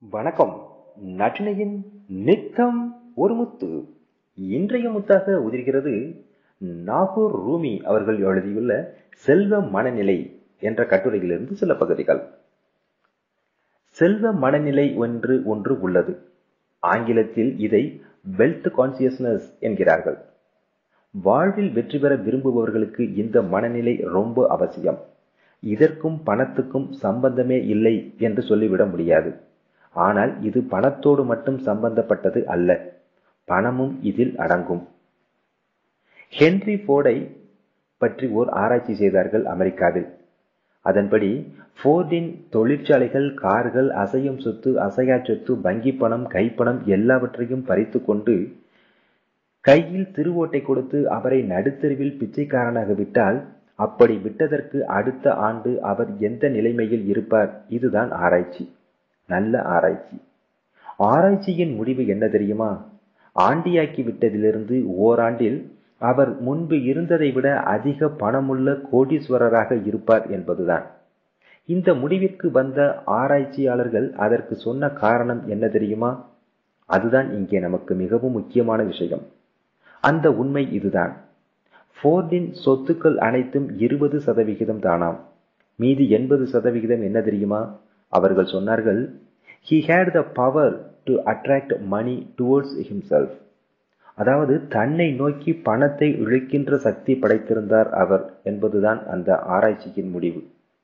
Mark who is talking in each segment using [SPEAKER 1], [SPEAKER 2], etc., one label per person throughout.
[SPEAKER 1] வணக்கம் நற்றினையின் நித்தம் ஒரு முத்து இன்றைய முத்தாக உதிர்கிறது நாகூர் ரூமி அவர்கள் எழுதியுள்ள செல்வ மனநிலை என்ற கட்டுரையிலிருந்து சில பகுதிகள் செல்வ மனநிலை ஒன்று ஒன்று உள்ளது ஆங்கிலத்தில் இதை வெல்த் கான்சியஸ்னஸ் என்கிறார்கள் வாழ்வில் வெற்றி பெற விரும்புபவர்களுக்கு இந்த மனநிலை ரொம்ப அவசியம் இதற்கும் பணத்துக்கும் சம்பந்தமே இல்லை என்று சொல்லிவிட முடியாது ஆனால் இது பணத்தோடு மட்டும் சம்பந்தப்பட்டது அல்ல பணமும் இதில் அடங்கும் ஹென்றி ஃபோர்டை பற்றி ஓர் ஆராய்ச்சி செய்தார்கள் அமெரிக்காவில் அதன்படி ஃபோர்டின் தொழிற்சாலைகள் கார்கள் அசையும் சொத்து அசையா சொத்து வங்கி பணம் கைப்பணம் எல்லாவற்றையும் பறித்து கொண்டு கையில் திருவோட்டை கொடுத்து அவரை நடுத்தெருவில் பிச்சைக்காரனாக விட்டால் அப்படி விட்டதற்கு அடுத்த ஆண்டு அவர் எந்த நிலைமையில் இருப்பார் இதுதான் ஆராய்ச்சி நல்ல ஆராய்ச்சி ஆராய்ச்சியின் முடிவு என்ன தெரியுமா ஆண்டியாக்கி விட்டதிலிருந்து ஓராண்டில் அவர் முன்பு இருந்ததை விட அதிக பணமுள்ள கோடீஸ்வரராக இருப்பார் என்பதுதான் இந்த முடிவிற்கு வந்த ஆராய்ச்சியாளர்கள் அதற்கு சொன்ன காரணம் என்ன தெரியுமா அதுதான் இங்கே நமக்கு மிகவும் முக்கியமான விஷயம் அந்த உண்மை இதுதான் ஃபோர்டின் சொத்துக்கள் அனைத்தும் இருபது சதவிகிதம் தானாம் மீதி எண்பது சதவிகிதம் என்ன தெரியுமா அவர்கள் சொன்னார்கள் he had the power to attract money towards himself அதாவது தன்னை நோக்கி பணத்தை இழுக்கின்ற சக்தி படைத்திருந்தார் அவர் என்பதுதான் அந்த ஆராய்ச்சியின் முடிவு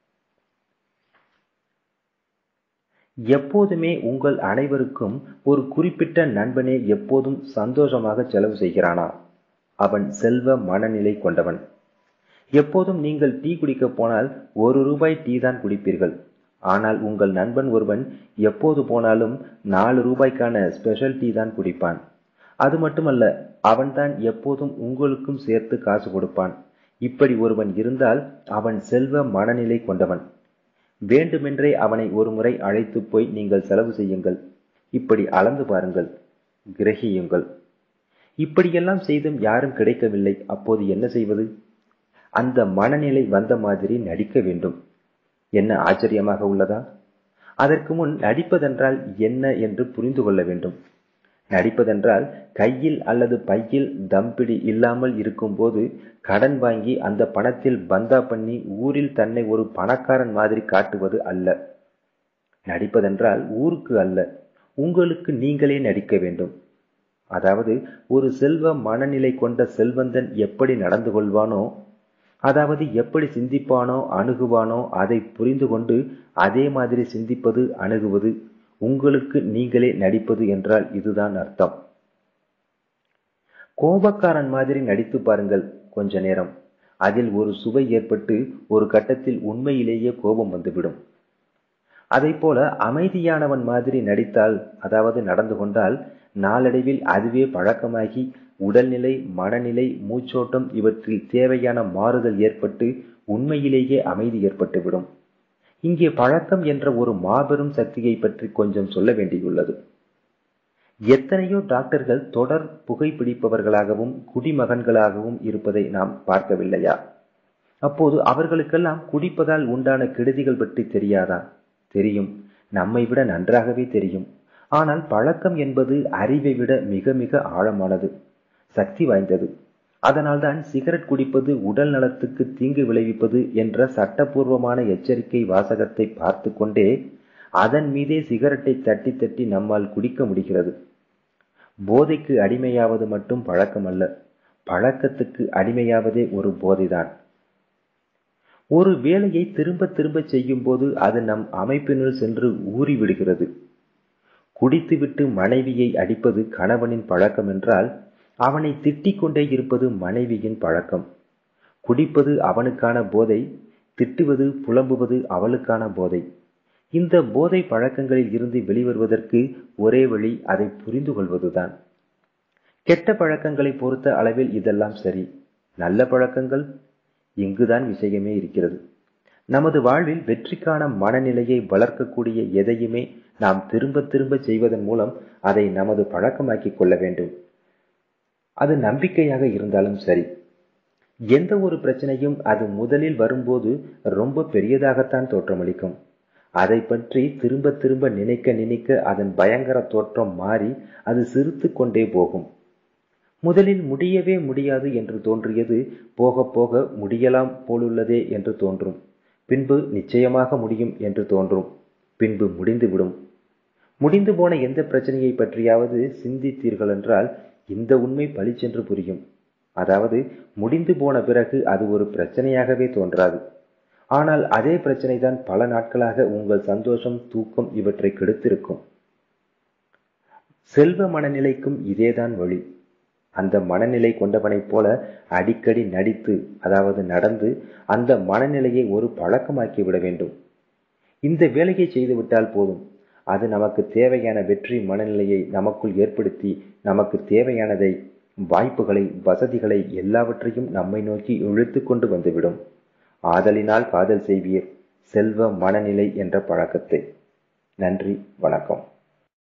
[SPEAKER 1] எப்போதுமே உங்கள் அனைவருக்கும் ஒரு குறிப்பிட்ட நண்பனே எப்போதும் சந்தோஷமாக செலவு செய்கிறானா அவன் செல்வ மனநிலை கொண்டவன் எப்போதும் நீங்கள் டீ குடிக்க போனால் ஒரு ரூபாய் டீ தான் குடிப்பீர்கள் ஆனால் உங்கள் நண்பன் ஒருவன் எப்போது போனாலும் நாலு ரூபாய்க்கான ஸ்பெஷல் டீ தான் குடிப்பான் அது மட்டுமல்ல அவன்தான் எப்போதும் உங்களுக்கும் சேர்த்து காசு கொடுப்பான் இப்படி ஒருவன் இருந்தால் அவன் செல்வ மனநிலை கொண்டவன் வேண்டுமென்றே அவனை ஒரு முறை அழைத்து போய் நீங்கள் செலவு செய்யுங்கள் இப்படி அளந்து பாருங்கள் கிரகியுங்கள் இப்படியெல்லாம் செய்தும் யாரும் கிடைக்கவில்லை அப்போது என்ன செய்வது அந்த மனநிலை வந்த மாதிரி நடிக்க வேண்டும் என்ன ஆச்சரியமாக உள்ளதா அதற்கு முன் நடிப்பதென்றால் என்ன என்று புரிந்து கொள்ள வேண்டும் நடிப்பதென்றால் கையில் அல்லது பையில் தம்பிடி இல்லாமல் இருக்கும்போது கடன் வாங்கி அந்த பணத்தில் பந்தா பண்ணி ஊரில் தன்னை ஒரு பணக்காரன் மாதிரி காட்டுவது அல்ல நடிப்பதென்றால் ஊருக்கு அல்ல உங்களுக்கு நீங்களே நடிக்க வேண்டும் அதாவது ஒரு செல்வ மனநிலை கொண்ட செல்வந்தன் எப்படி நடந்து கொள்வானோ அதாவது எப்படி சிந்திப்பானோ அணுகுவானோ அதை புரிந்து கொண்டு அதே மாதிரி சிந்திப்பது அணுகுவது உங்களுக்கு நீங்களே நடிப்பது என்றால் இதுதான் அர்த்தம் கோபக்காரன் மாதிரி நடித்து பாருங்கள் கொஞ்ச நேரம் அதில் ஒரு சுவை ஏற்பட்டு ஒரு கட்டத்தில் உண்மையிலேயே கோபம் வந்துவிடும் அதை போல அமைதியானவன் மாதிரி நடித்தால் அதாவது நடந்து கொண்டால் நாளடைவில் அதுவே பழக்கமாகி உடல்நிலை மனநிலை மூச்சோட்டம் இவற்றில் தேவையான மாறுதல் ஏற்பட்டு உண்மையிலேயே அமைதி ஏற்பட்டுவிடும் இங்கே பழக்கம் என்ற ஒரு மாபெரும் சக்தியை பற்றி கொஞ்சம் சொல்ல வேண்டியுள்ளது எத்தனையோ டாக்டர்கள் தொடர் புகைப்பிடிப்பவர்களாகவும் குடிமகன்களாகவும் இருப்பதை நாம் பார்க்கவில்லையா அப்போது அவர்களுக்கெல்லாம் குடிப்பதால் உண்டான கெடுதிகள் பற்றி தெரியாதா தெரியும் நம்மை விட நன்றாகவே தெரியும் ஆனால் பழக்கம் என்பது அறிவை விட மிக மிக ஆழமானது சக்தி வாய்ந்தது அதனால்தான் சிகரெட் குடிப்பது உடல் நலத்துக்கு தீங்கு விளைவிப்பது என்ற சட்டப்பூர்வமான எச்சரிக்கை வாசகத்தை பார்த்து கொண்டே அதன் மீதே சிகரெட்டை தட்டி தட்டி நம்மால் குடிக்க முடிகிறது போதைக்கு அடிமையாவது மட்டும் பழக்கமல்ல பழக்கத்துக்கு அடிமையாவதே ஒரு போதைதான் ஒரு வேலையை திரும்ப திரும்ப செய்யும் போது அது நம் அமைப்பினுள் சென்று ஊறி விடுகிறது குடித்துவிட்டு மனைவியை அடிப்பது கணவனின் பழக்கம் என்றால் அவனை திட்டிக் கொண்டே இருப்பது மனைவியின் பழக்கம் குடிப்பது அவனுக்கான போதை திட்டுவது புலம்புவது அவளுக்கான போதை இந்த போதை பழக்கங்களில் இருந்து வெளிவருவதற்கு ஒரே வழி அதை புரிந்து கொள்வதுதான் கெட்ட பழக்கங்களை பொறுத்த அளவில் இதெல்லாம் சரி நல்ல பழக்கங்கள் இங்குதான் விஷயமே இருக்கிறது நமது வாழ்வில் வெற்றிக்கான மனநிலையை வளர்க்கக்கூடிய எதையுமே நாம் திரும்ப திரும்ப செய்வதன் மூலம் அதை நமது பழக்கமாக்கிக் கொள்ள வேண்டும் அது நம்பிக்கையாக இருந்தாலும் சரி எந்த ஒரு பிரச்சனையும் அது முதலில் வரும்போது ரொம்ப பெரியதாகத்தான் தோற்றமளிக்கும் அதை பற்றி திரும்ப திரும்ப நினைக்க நினைக்க அதன் பயங்கர தோற்றம் மாறி அது சிரித்து கொண்டே போகும் முதலில் முடியவே முடியாது என்று தோன்றியது போக போக முடியலாம் போலுள்ளதே என்று தோன்றும் பின்பு நிச்சயமாக முடியும் என்று தோன்றும் பின்பு முடிந்துவிடும் முடிந்து போன எந்த பிரச்சனையை பற்றியாவது சிந்தித்தீர்கள் என்றால் இந்த உண்மை பளிச்சென்று புரியும் அதாவது முடிந்து போன பிறகு அது ஒரு பிரச்சனையாகவே தோன்றாது ஆனால் அதே பிரச்சனை தான் பல நாட்களாக உங்கள் சந்தோஷம் தூக்கம் இவற்றை கெடுத்திருக்கும் செல்வ மனநிலைக்கும் இதேதான் வழி அந்த மனநிலை கொண்டவனைப் போல அடிக்கடி நடித்து அதாவது நடந்து அந்த மனநிலையை ஒரு பழக்கமாக்கி விட வேண்டும் இந்த வேலையை செய்துவிட்டால் போதும் அது நமக்கு தேவையான வெற்றி மனநிலையை நமக்குள் ஏற்படுத்தி நமக்கு தேவையானதை வாய்ப்புகளை வசதிகளை எல்லாவற்றையும் நம்மை நோக்கி இழுத்து கொண்டு வந்துவிடும் ஆதலினால் காதல் செய்வீர் செல்வ மனநிலை என்ற பழக்கத்தை நன்றி வணக்கம்